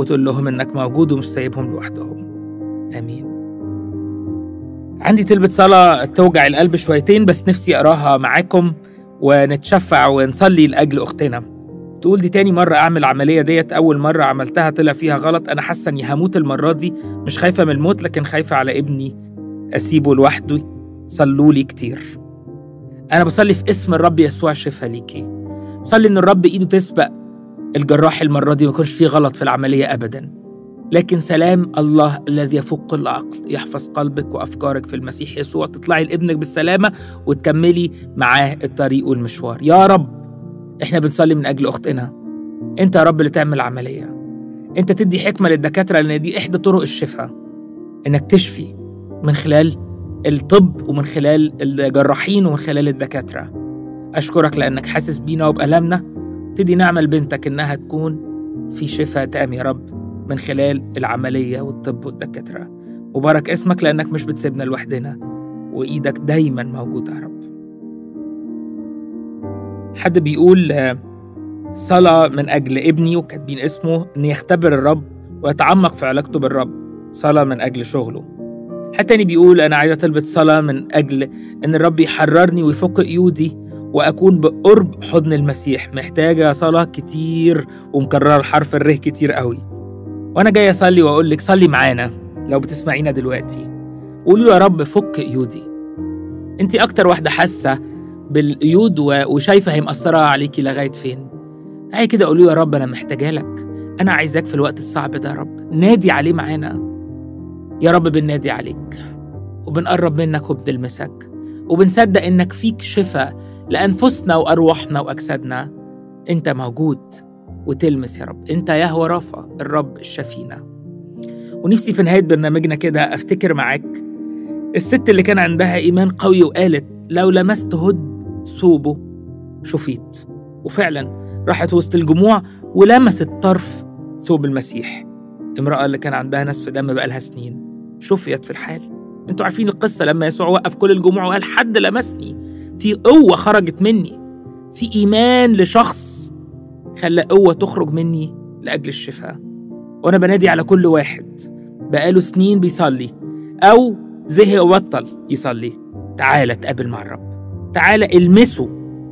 وتقول لهم إنك موجود ومش سايبهم لوحدهم آمين عندي تلبة صلاة توجع القلب شويتين بس نفسي أقراها معاكم ونتشفع ونصلي لأجل أختنا تقول دي تاني مرة أعمل العملية ديت أول مرة عملتها طلع فيها غلط أنا حاسة إني هموت المرة دي مش خايفة من الموت لكن خايفة على ابني أسيبه لوحده صلوا لي كتير أنا بصلي في اسم الرب يسوع شفا ليكي صلي إن الرب إيده تسبق الجراح المرة دي ما يكونش فيه غلط في العملية أبدا لكن سلام الله الذي يفوق كل عقل يحفظ قلبك وأفكارك في المسيح يسوع تطلعي لابنك بالسلامة وتكملي معاه الطريق والمشوار يا رب احنا بنصلي من أجل أختنا أنت يا رب اللي تعمل عملية أنت تدي حكمة للدكاترة لأن دي إحدى طرق الشفاء إنك تشفي من خلال الطب ومن خلال الجراحين ومن خلال الدكاترة أشكرك لأنك حاسس بينا وبألمنا تدي نعمة لبنتك إنها تكون في شفاء تام يا رب من خلال العملية والطب والدكاترة مبارك اسمك لأنك مش بتسيبنا لوحدنا وإيدك دايما موجودة يا رب حد بيقول آه، صلاة من أجل ابني وكاتبين اسمه إن يختبر الرب ويتعمق في علاقته بالرب صلاة من أجل شغله حد تاني بيقول أنا عايزة طلبة صلاة من أجل إن الرب يحررني ويفك قيودي وأكون بقرب حضن المسيح محتاجة صلاة كتير ومكررة الحرف الره كتير قوي وأنا جاي أصلي وأقول لك صلي معانا لو بتسمعينا دلوقتي قولوا له يا رب فك قيودي أنت أكتر واحدة حاسة بالقيود و- وشايفة هي مأثرة عليكي لغاية فين تعالي كده قولوا له يا رب أنا محتاجة لك أنا عايزاك في الوقت الصعب ده يا رب نادي عليه معانا يا رب بننادي عليك وبنقرب منك وبنلمسك وبنصدق إنك فيك شفاء لأنفسنا وأرواحنا وأجسادنا أنت موجود وتلمس يا رب أنت يهوى رافع الرب الشفينا ونفسي في نهاية برنامجنا كده أفتكر معاك الست اللي كان عندها إيمان قوي وقالت لو لمست هد ثوبه شفيت وفعلا راحت وسط الجموع ولمست طرف ثوب المسيح امرأة اللي كان عندها نسف دم بقالها سنين شفيت في الحال انتوا عارفين القصة لما يسوع وقف كل الجموع وقال حد لمسني في قوة خرجت مني في إيمان لشخص خلى قوة تخرج مني لأجل الشفاء وأنا بنادي على كل واحد بقاله سنين بيصلي أو زهق وبطل يصلي تعالى اتقابل مع الرب تعالى المسه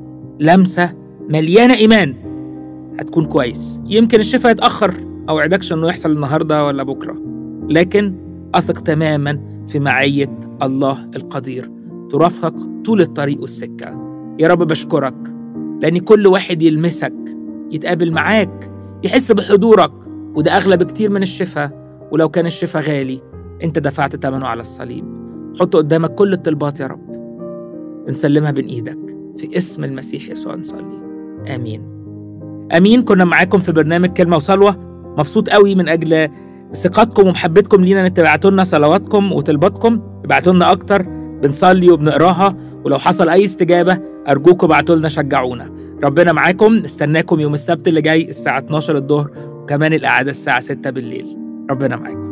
لمسة مليانة إيمان هتكون كويس يمكن الشفاء يتأخر أو عدكش إنه يحصل النهاردة ولا بكرة لكن أثق تماما في معية الله القدير ترافقك طول الطريق والسكة يا رب بشكرك لأن كل واحد يلمسك يتقابل معاك يحس بحضورك وده أغلى بكتير من الشفاء ولو كان الشفاء غالي أنت دفعت ثمنه على الصليب حط قدامك كل الطلبات يا رب نسلمها بين إيدك في اسم المسيح يسوع نصلي آمين آمين كنا معاكم في برنامج كلمة وصلوة مبسوط قوي من أجل ثقتكم ومحبتكم لينا ان تبعتوا لنا صلواتكم وطلباتكم ابعتوا لنا اكتر بنصلي وبنقراها ولو حصل اي استجابه ارجوكم ابعتوا لنا شجعونا ربنا معاكم نستناكم يوم السبت اللي جاي الساعه 12 الظهر وكمان الاعاده الساعه 6 بالليل ربنا معاكم